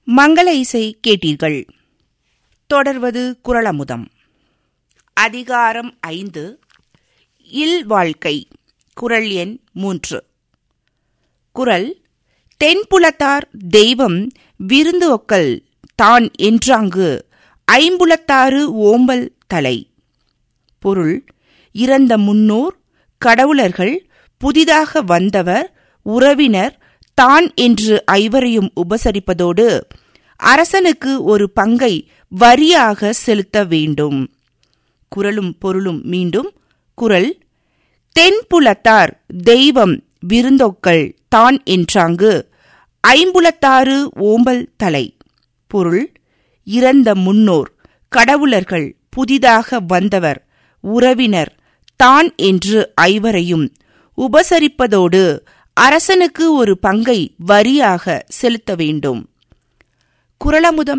மங்கள இசை கேட்டீர்கள் தொடர்வது குரலமுதம் அதிகாரம் ஐந்து இல் வாழ்க்கை குரல் எண் மூன்று குரல் தென்புலத்தார் தெய்வம் விருந்து ஒக்கல் தான் என்றாங்கு ஐம்புலத்தாறு ஓம்பல் தலை பொருள் இறந்த முன்னோர் கடவுளர்கள் புதிதாக வந்தவர் உறவினர் தான் என்று ஐவரையும் உபசரிப்பதோடு அரசனுக்கு ஒரு பங்கை வரியாக செலுத்த வேண்டும் குரலும் பொருளும் மீண்டும் குரல் தென்புலத்தார் தெய்வம் விருந்தொக்கள் தான் என்றாங்கு ஐம்புலத்தாறு ஓம்பல் தலை பொருள் இறந்த முன்னோர் கடவுளர்கள் புதிதாக வந்தவர் உறவினர் தான் என்று ஐவரையும் உபசரிப்பதோடு அரசனுக்கு ஒரு பங்கை வரியாக செலுத்த வேண்டும் குரலமுதம்